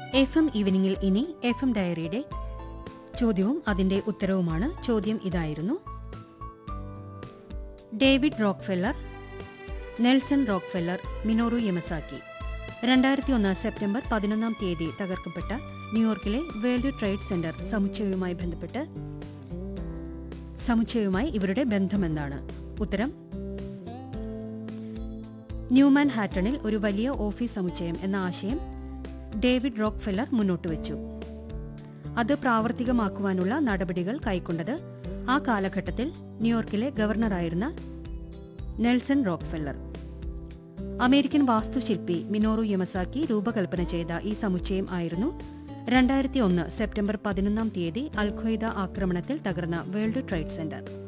F M ഈവനിങ്ങിൽ ഇനി F M ഡയറിയുടെ ചോദ്യവും അതിന്റെ ഉത്തരവുമാണ് ചോദ്യം ഇതായിരുന്നു David Rockefeller Nelson Rockefeller Minoru Yamasaki രണ്ടായിരത്തി ഒന്ന് സെപ്റ്റംബർ പതിനൊന്നാം തീയതി തകർക്കപ്പെട്ട ന്യൂയോർക്കിലെ വേൾഡ് ട്രേഡ് സെന്റർ സമുച്ചയവുമായി ബന്ധപ്പെട്ട് സമുച്ചയവുമായി ഇവരുടെ ബന്ധമെന്താണ് ഉത്തരം ന്യൂമാൻ ഹാറ്റണിൽ ഒരു വലിയ ഓഫീസ് സമുച്ചയം എന്ന ആശയം ഡേവിഡ് റോക്ക്ഫെല്ലർ മുന്നോട്ട് വെച്ചു അത് പ്രാവർത്തികമാക്കുവാനുള്ള നടപടികൾ കൈക്കൊണ്ടത് ആ കാലഘട്ടത്തിൽ ന്യൂയോർക്കിലെ ഗവർണറായിരുന്ന നെൽസൺ റോക്ക്ഫെല്ലർ അമേരിക്കൻ വാസ്തുശില്പി മിനോറു യമസാക്കി രൂപകൽപ്പന ചെയ്ത ഈ സമുച്ചയം ആയിരുന്നു രണ്ടായിരത്തി ഒന്ന് സെപ്റ്റംബർ പതിനൊന്നാം തീയതി അൽഖ്വയ്ദ ആക്രമണത്തിൽ തകർന്ന വേൾഡ് ട്രേഡ് സെന്റർ